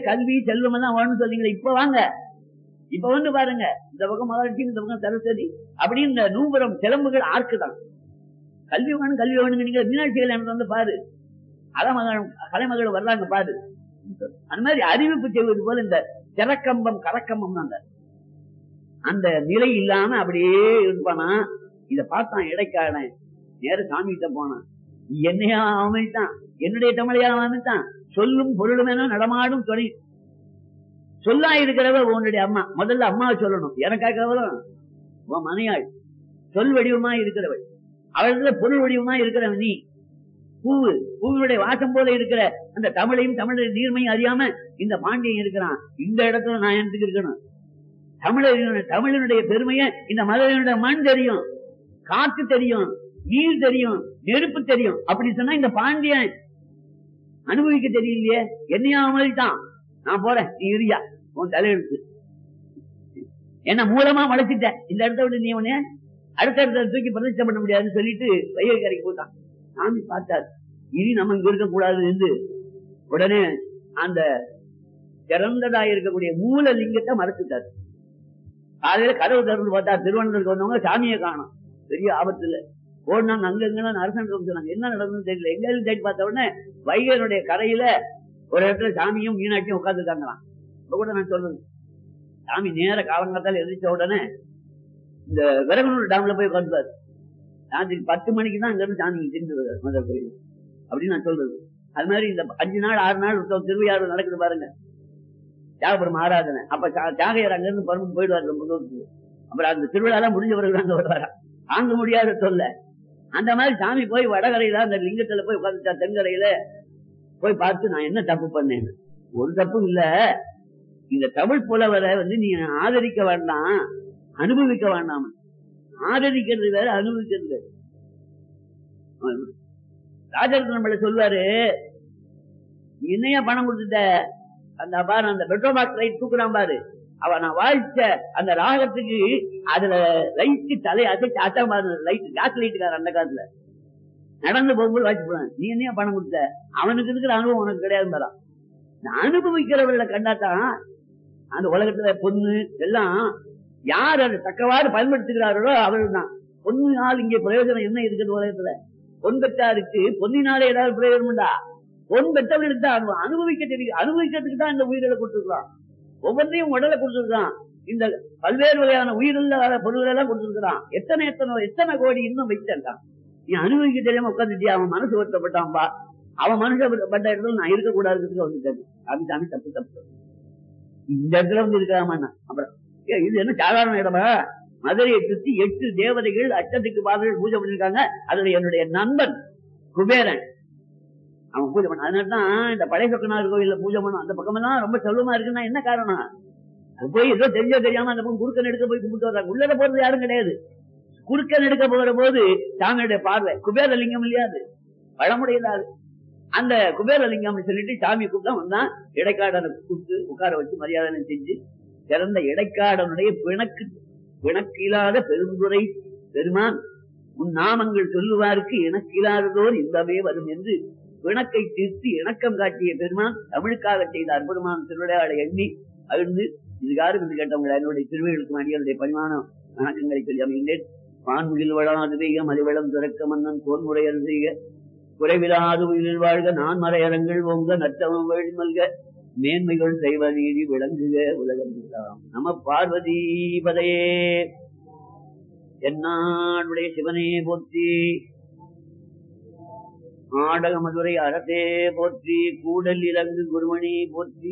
கல்வி செல்வம் எல்லாம் வேணும்னு சொன்னீங்களே இப்ப வாங்க இப்ப வந்து பாருங்க இந்த பக்கம் மகாலட்சுமி இந்த பக்கம் சரஸ்வதி அப்படி இந்த நூபுரம் சிலம்புகள் ஆர்க்கு தான் கல்வி வேணும் கல்வி வேணுங்க நீங்க மீனாட்சி கல்யாணம் வந்து பாரு அலமகள் கலைமகள் வர்றாங்க பாரு அந்த மாதிரி அறிவிப்பு செய்வது போல இந்த திறக்கம்பம் கரக்கம்பம் அந்த அந்த நிலை இல்லாம அப்படியே இருப்பானா இத பார்த்தான் இடைக்காரன் நேர சாமி கிட்ட போனான் என்னையா அமைத்தான் என்னுடைய தமிழையா அமைத்தான் சொல்லும் பொருளும் என நடமாடும் துணை சொல்லா இருக்கிறவ உன்னுடைய அம்மா முதல்ல அம்மாவை சொல்லணும் எனக்காகவளும் உன் மனையாள் சொல் வடிவமா இருக்கிறவள் அவளத்துல பொருள் வடிவமா இருக்கிறவன் நீ பூவு பூவினுடைய வாசம் போல இருக்கிற அந்த தமிழையும் தமிழர் நீர்மையும் அறியாம இந்த பாண்டியன் இருக்கிறான் இந்த இடத்துல நான் எனக்கு இருக்கணும் தமிழர் தமிழனுடைய பெருமைய இந்த மதுரையினுடைய மண் தெரியும் காற்று தெரியும் நீர் தெரியும் நெருப்பு தெரியும் அப்படி சொன்னா இந்த பாண்டியன் அனுபவிக்க தெரியலையே என்னையா தான் நான் போறேன் நீ இரியா உன் தலையெழுத்து என்ன மூலமா முளைச்சிட்ட இந்த இடத்த விட்டு நீ உன்ன அடுத்த இடத்துல தூக்கி பிரதிஷ்டம் பண்ண முடியாதுன்னு சொல்லிட்டு வைகரைக்கு போட்டான் சாமி பார்த்தார் இனி நம்ம இங்க இருக்க கூடாது என்று உடனே அந்த திறந்ததா இருக்கக்கூடிய மூல லிங்கத்தை மறைச்சிட்டார் காலையில கதவு திறந்து பார்த்தா திருவனந்தபுரத்துக்கு வந்தவங்க சாமியை காணும் பெரிய ஆபத்துல ஓடினாங்க அங்க எங்க அரசன் சொன்னாங்க என்ன நடந்ததுன்னு தெரியல எங்க தேடி பார்த்த உடனே வைகனுடைய கரையில ஒரு இடத்துல சாமியும் மீனாட்சியும் உட்காந்துருக்காங்களாம் இப்ப கூட நான் சொல்றது சாமி நேர காலங்காத்தால எதிர்த்த உடனே இந்த விரகனூர் டேம்ல போய் உட்காந்துப்பாரு ராத்திரி பத்து மணிக்கு தான் அங்க இருந்து சாமி திரும்பி வருவார் மதுரை கோயில் அப்படின்னு நான் சொல்றது அது மாதிரி இந்த அஞ்சு நாள் ஆறு நாள் திருவையாறு நடக்குது பாருங்க தியாகபுரம் ஆராதனை அப்ப தியாகையர் அங்க இருந்து பரம்பு போயிடுவார் ரொம்ப தூரத்துக்கு அப்புறம் அந்த திருவிழா முடிஞ்ச பிறகு அங்க வருவாரா தாங்க முடியாத சொல்ல அந்த மாதிரி சாமி போய் வடகரையில அந்த லிங்கத்துல போய் உட்காந்துட்டா தென்கரையில போய் பார்த்து நான் என்ன தப்பு பண்ணேன் ஒரு தப்பு இல்ல இந்த தமிழ் புலவரை வந்து நீ ஆதரிக்க வேண்டாம் அனுபவிக்க வேண்டாம் ஆதரிக்கிறது வேற அனுபவிக்கிறது வேற ராஜரத்னம் சொல்லுவாரு என்னையா பணம் கொடுத்துட்ட அந்த பாரு அந்த பெட்ரோமாக் லைட் தூக்குறான் பாரு அவ நான் வாழ்த்த அந்த ராகத்துக்கு அதுல லைட்டு தலை அசைச்சு அட்டம் பாரு லைட் கேஸ் லைட்டுக்கார அந்த காலத்துல நடந்து போகும்போது வாய்ச்சி போறான் நீ என்னையா பணம் கொடுத்த அவனுக்கு இருக்கிற அனுபவம் உனக்கு கிடையாது பாரா அனுபவிக்கிறவர்களை கண்டாதான் அந்த உலகத்துல பொண்ணு எல்லாம் யார் அதை தக்கவாறு பயன்படுத்துகிறார்களோ அவர்கள் தான் பொண்ணினால் இங்கே பிரயோஜனம் என்ன இருக்குது உலகத்துல பொன் பெற்றாருக்கு பொன்னினாலே ஏதாவது பிரயோஜனம் உண்டா பொன் பெற்றவர்களுக்கு தான் அனுபவம் அனுபவிக்க தெரியும் அனுபவிக்கிறதுக்கு தான் இந்த உயிர்களை கொடுத்துருக்கான் ஒவ்வொன்றையும் உடலை கொடுத்துருக்கான் இந்த பல்வேறு வகையான உயிரில் பொருள்கள் எல்லாம் கொடுத்துருக்கான் எத்தனை எத்தனை எத்தனை கோடி இன்னும் வைத்திருக்கான் நீ அனுபவிக்க தெரியாம உட்காந்துட்டியா அவன் மனசு வருத்தப்பட்டான்பா அவன் மனசு பட்ட இடத்துல நான் இருக்கக்கூடாதுன்னு வந்துட்டேன் அது தானே தப்பு தப்பு இந்த இடத்துல வந்து இருக்காம அப்புறம் இது என்ன சாதாரண இடமா மதுரையை சுத்தி எட்டு தேவதைகள் அச்சத்துக்கு பாதைகள் பூஜை பண்ணிருக்காங்க அதுல என்னுடைய நண்பன் குபேரன் அவன் பூஜை பண்ண அதனாலதான் இந்த பழைய சொக்கனார் கோயில்ல பூஜை பண்ணும் அந்த பக்கம் எல்லாம் ரொம்ப செல்வமா இருக்குன்னா என்ன காரணம் அது போய் ஏதோ தெரிஞ்சோ தெரியாம அந்த பக்கம் குறுக்கன் எடுக்க போய் கும்பிட்டு வர்றாங்க உள்ளத போறது யாரும் கிடையாது குறுக்கன் எடுக்க போகிற போது சாமியுடைய பார்வை குபேரலிங்கம் இல்லையாது பழமுடையதாது அந்த குபேரலிங்கம் சொல்லிட்டு சாமி கூப்பிட்டா வந்தான் இடைக்காடனை கூப்பிட்டு உட்கார வச்சு மரியாதை செஞ்சு சிறந்த இடைக்காடனுடைய பிணக்கு பிணக்கு இல்லாத பெருந்துரை பெருமான் உன் நாமங்கள் சொல்லுவாருக்கு எனக்கு இல்லாததோர் இன்பமே வரும் என்று பிணக்கை தீர்த்து இணக்கம் காட்டிய பெருமான் தமிழுக்காக செய்த அற்புதமான திருவிளையாடை எண்ணி அழுந்து இதுகாரும் என்று கேட்டவங்க என்னுடைய திருவிகளுக்கு அடியனுடைய பரிமாணம் வணக்கங்களை சொல்லி அமைந்தேன் வான்முகில் வளாது பெய்க மலிவளம் துறக்க மன்னன் தோன்முறையல் செய்க குறைவிலாது உயிரில் வாழ்க நான் மறையரங்கள் ஓங்க நற்றவம் வழி மல்க மேன்மைகள் செய்வ நீதி விளங்குக உலகம் நம பார்வதி பதையே என்னாடுடைய சிவனே போற்றி ஆடக மதுரை அரசே போற்றி கூடல் இலங்கு குருமணி போற்றி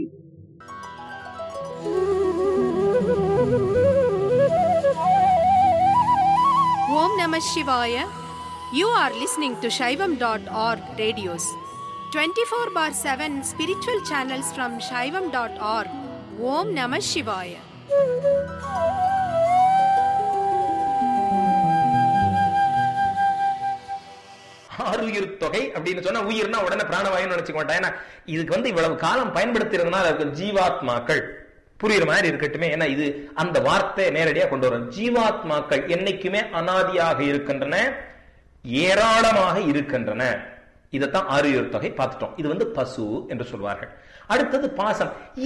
Om Namah Shivaya. You are listening to Shaivam.org radios. 24 bar 7 spiritual channels from Shaivam.org. Om Namah Shivaya. ஆறுயிர் தொகை அப்படின்னு சொன்னா உயிர்னா உடனே பிராணவாயுன்னு நினைச்சுக்க மாட்டேன் ஏன்னா இதுக்கு வந்து இவ்வளவு காலம் பயன்படுத்திருந்தனால அதுக்கு ஜீவாத்மாக்கள் புரியுற மாதிரி இருக்கட்டுமே ஏன்னா இது அந்த வார்த்தை நேரடியா கொண்டு வரும் ஜீவாத்மாக்கள் என்னைக்குமே அனாதியாக இருக்கின்றன ஏராளமாக இருக்கின்றன இதைத்தான் ஆறுயிர் தொகை பார்த்துட்டோம் இது வந்து பசு என்று சொல்வார்கள் அடுத்தது பாசம்